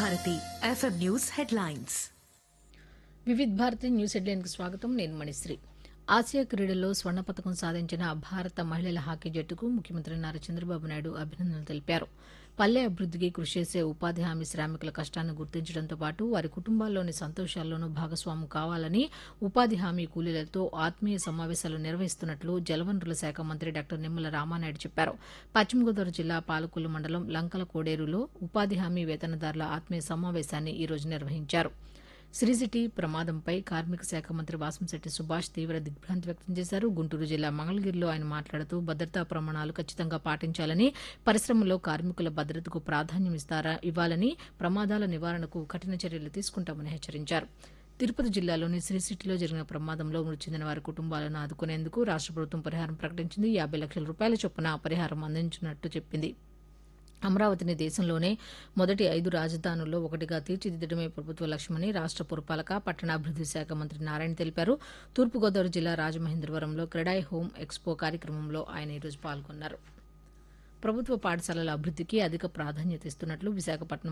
Bharati FM news headlines Vividh Bharati news హెడ్లైన్కి స్వాగతం నేను మణిశ్రీ ఆసియా క్రీడల్లో స్వర్ణ పథకం సాధించిన భారత మహిళల హాకీ జట్టుకు ముఖ్యమంత్రి నారా చంద్రబాబు నాయుడు అభినందనలు తెలిపారు పల్లె అభివృద్ధికి కృషి చేసే ఉపాధి హామీ శ్రామికుల కష్టాన్ని గుర్తించడంతో పాటు వారి కుటుంబాల్లోని సంతోషాల్లోనూ భాగస్వాము కావాలని ఉపాధి హామీ కూలీలతో ఆత్మీయ సమావేశాలు నిర్వహిస్తున్నట్లు జలవనరుల శాఖ మంత్రి డాక్టర్ నిమ్మల రామానాయుడు చెప్పారు పశ్చిమ గోదావరి జిల్లా పాలకొల్లు మండలం లంకల కోడేరులో ఉపాధి హామీ వేతనదారుల ఆత్మీయ సమావేశాన్ని ఈ రోజు నిర్వహించారు సిరిసిటీ ప్రమాదంపై కార్మిక శాఖ మంత్రి వాసంశెట్టి సుభాష్ తీవ్ర దిగ్భ్రాంతి వ్యక్తం చేశారు గుంటూరు జిల్లా మంగళగిరిలో ఆయన మాట్లాడుతూ భద్రతా ప్రమాణాలు ఖచ్చితంగా పాటించాలని పరిశ్రమలో కార్మికుల భద్రతకు ప్రాధాన్యం ఇస్తారా ఇవ్వాలని ప్రమాదాల నివారణకు కఠిన చర్యలు తీసుకుంటామని హెచ్చరించారు తిరుపతి జిల్లాలోని సిరిసిటీలో జరిగిన ప్రమాదంలో మృతి చెందిన వారి కుటుంబాలను ఆదుకునేందుకు రాష్ట్ర ప్రభుత్వం పరిహారం ప్రకటించింది యాభై లక్షల రూపాయల చొప్పున పరిహారం అందించినట్టు చెప్పింది అమరావతిని దేశంలోనే మొదటి ఐదు రాజధానుల్లో ఒకటిగా తీర్చిదిద్దడమే ప్రభుత్వ లక్ష్యమని రాష్ట్ర పురపాలక పట్టణాభివృద్ది శాఖ మంత్రి నారాయణ తెలిపారు తూర్పుగోదావరి జిల్లా రాజమహేంద్రవరంలో క్రెడాయ్ హోమ్ ఎక్స్పో కార్యక్రమంలో ఆయన ఈరోజు పాల్గొన్నారు ప్రభుత్వ పాఠశాలల అభివృద్ధికి అధిక ప్రాధాన్యత ఇస్తున్నట్లు విశాఖపట్నం